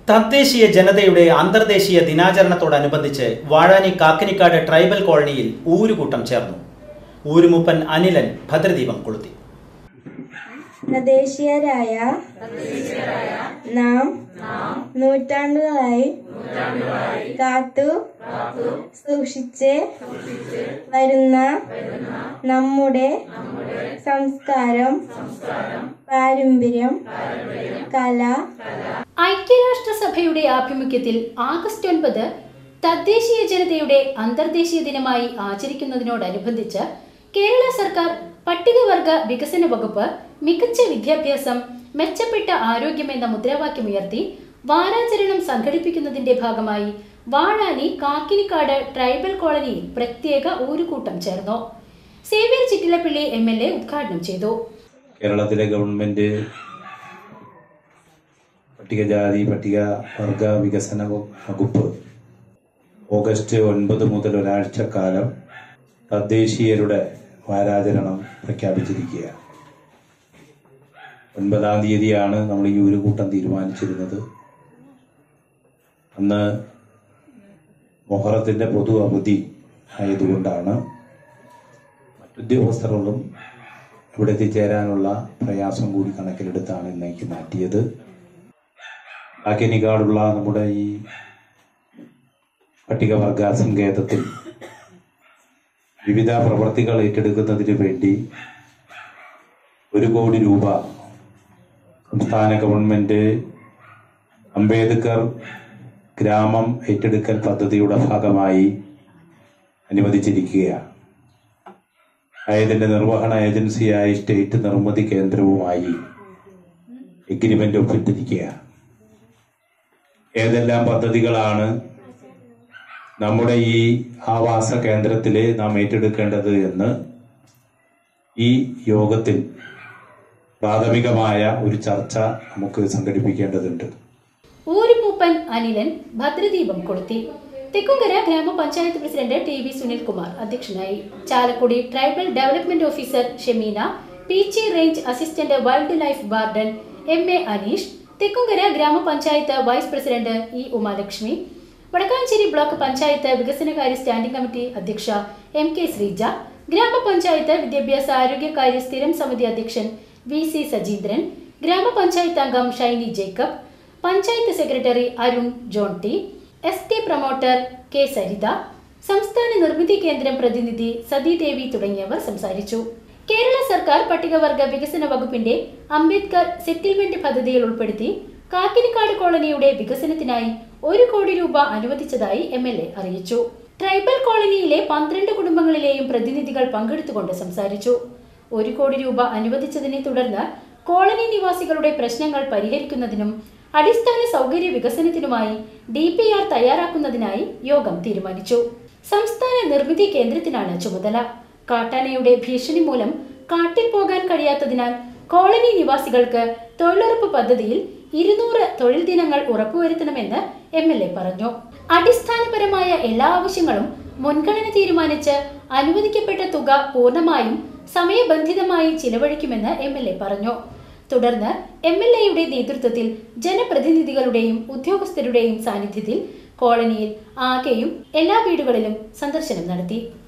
തദ്ദേശീയ ജനതയുടെ അന്തർദേശീയ ദിനാചരണത്തോടനുബന്ധിച്ച് വാഴാനി കാക്കനിക്കാട് ട്രൈബൽ കോളനിയിൽ ഊരുകൂട്ടം ചേർന്നു ഊരുമുപ്പൻ അനിലൻ ഭദ്രദീപം കൊളുത്തി തദ്ദേശീയരായ നാം നൂറ്റാണ്ടുകളായി കാത്തു സൂക്ഷിച്ച് വരുന്ന നമ്മുടെ സംസ്കാരം പാരമ്പര്യം കല ഐക്യരാഷ്ട്രസഭയുടെ ആഭിമുഖ്യത്തിൽ ആഗസ്റ്റ് ഒൻപത് തദ്ദേശീയ ജനതയുടെ അന്തർദേശീയ ദിനമായി ആചരിക്കുന്നതിനോടനുബന്ധിച്ച് കേരള സർക്കാർ പട്ടികവർഗ വികസന വകുപ്പ് മികച്ച വിദ്യാഭ്യാസം മെച്ചപ്പെട്ട ആരോഗ്യം എന്ന മുദ്രാവാക്യമുയർത്തി വാരാചരണം സംഘടിപ്പിക്കുന്നതിന്റെ ഭാഗമായി വാഴാനി കാക്കിനിക്കാട് ട്രൈബൽ കോളനിയിൽ പ്രത്യേക ഊരുകൂട്ടം ചേർന്നു Xavier Chittilappilly M L A ഉദ്ഘാടനം ചെയ്തു കേരളത്തിലെ ഗവൺമെന്റ് പട്ടികജാതി പട്ടിക വർഗ വികസന വകുപ്പ് ഓഗസ്റ്റ് ഒൻപത് മുതൽ ഒരാഴ്ചക്കാലം തദ്ദേശീയരുടെ വാരാചരണം പ്രഖ്യാപിച്ചിരിക്കുകയാണ് ഒൻപതാം തീയതിയാണ് നമ്മൾ ഈ ഒരു കൂട്ടം തീരുമാനിച്ചിരുന്നത് അന്ന് മൊഹറത്തിന്റെ പൊതു അവധി ആയതുകൊണ്ടാണ് മറ്റുദ്യോഗസ്ഥരോടും ഇവിടെ എത്തിച്ചേരാനുള്ള പ്രയാസം കൂടി കണക്കിലെടുത്താണ് ഇന്നേക്ക് മാറ്റിയത് കാക്കിനിക്കാടുള്ള നമ്മുടെ ഈ പട്ടികവർഗ സങ്കേതത്തിൽ വിവിധ പ്രവർത്തികൾ ഏറ്റെടുക്കുന്നതിന് വേണ്ടി ഒരു കോടി രൂപ സംസ്ഥാന ഗവൺമെന്റ് അംബേദ്കർ ഗ്രാമം ഏറ്റെടുക്കൽ പദ്ധതിയുടെ ഭാഗമായി അനുവദിച്ചിരിക്കുകയാണ് ആയതിന്റെ നിർവഹണ ഏജൻസിയായി സ്റ്റേറ്റ് നിർമ്മിതി കേന്ദ്രവുമായി എഗ്രിമെന്റ് ഒപ്പിട്ടിരിക്കുകയാണ് ഏതെല്ലാം പദ്ധതികളാണ് നമ്മുടെ ഈ ആവാസ കേന്ദ്രത്തിൽ നാം ഏറ്റെടുക്കേണ്ടത് എന്ന് ഈ യോഗത്തിൽ പ്രാഥമികമായ ഒരു ചർച്ച നമുക്ക് സംഘടിപ്പിക്കേണ്ടതുണ്ട് ഊരുമൂപ്പൻ അനിലൻ ഭദ്രദീപം കൊളുത്തി തെക്കുംകര ഗ്രാമപഞ്ചായത്ത് പ്രസിഡന്റ് ടി വി സുനിൽകുമാർ അധ്യക്ഷനായി Chalakudy tribal development officer Shemeena Peechi range assistant wildlife warden M A Aneesh Thekkumkara ഗ്രാമപഞ്ചായത്ത് vice president E Umalakshmi Vadakkanchery block panchayat വികസനകാര്യ സ്റ്റാൻഡിംഗ് കമ്മിറ്റി അധ്യക്ഷ എം കെ ശ്രീജ ഗ്രാമപഞ്ചായത്ത് വിദ്യാഭ്യാസ ആരോഗ്യകാര്യ സ്ഥിരം സമിതി അധ്യക്ഷൻ വി സി സജീന്ദ്രൻ ഗ്രാമപഞ്ചായത്ത് അംഗം Shiny Jacob panchayat secretary Arun John T S T promoter K Saritha സംസ്ഥാന നിർമ്മിതി കേന്ദ്രം പ്രതിനിധി സതീദേവി തുടങ്ങിയവർ സംസാരിച്ചു കേരള സർക്കാർ പട്ടികവർഗ വികസന വകുപ്പിന്റെ അംബേദ്കർ സെറ്റിൽമെന്റ് പദ്ധതിയിൽ ഉൾപ്പെടുത്തി കാക്കിനിക്കാട് കോളനിയുടെ വികസനത്തിനായി ഒരു കോടി രൂപ അനുവദിച്ചതായി എം എൽ എ അറിയിച്ചു ട്രൈബൽ കോളനിയിലെ പന്ത്രണ്ട് കുടുംബങ്ങളിലെയും പ്രതിനിധികൾ പങ്കെടുത്തുകൊണ്ട് സംസാരിച്ചു ഒരു കോടി രൂപ അനുവദിച്ചതിനെ തുടർന്ന് കോളനി നിവാസികളുടെ പ്രശ്നങ്ങൾ പരിഹരിക്കുന്നതിനും അടിസ്ഥാന സൗകര്യ വികസനത്തിനുമായി ഡി പി ആർ തയ്യാറാക്കുന്നതിനായി യോഗം തീരുമാനിച്ചു സംസ്ഥാന നിർമ്മിതി കേന്ദ്രത്തിനാണ് ചുമതല കാട്ടാനയുടെ ഭീഷണി മൂലം കാട്ടിൽ പോകാൻ കഴിയാത്തതിനാൽ കോളനി നിവാസികൾക്ക് തൊഴിലുറപ്പ് പദ്ധതിയിൽ ഇരുന്നൂറ് തൊഴിൽ ദിനങ്ങൾ ഉറപ്പുവരുത്തണമെന്ന് എം എൽ എ പറഞ്ഞു അടിസ്ഥാനപരമായ എല്ലാ ആവശ്യങ്ങളും മുൻഗണന തീരുമാനിച്ച് അനുവദിക്കപ്പെട്ട തുക പൂർണ്ണമായും സമയബന്ധിതമായി ചിലവഴിക്കുമെന്ന് എം എൽ എ പറഞ്ഞു തുടർന്ന് എം എൽ എയുടെ നേതൃത്വത്തിൽ ജനപ്രതിനിധികളുടെയും ഉദ്യോഗസ്ഥരുടെയും സാന്നിധ്യത്തിൽ കോളനിയിൽ ആകെയും എല്ലാ വീടുകളിലും സന്ദർശനം നടത്തി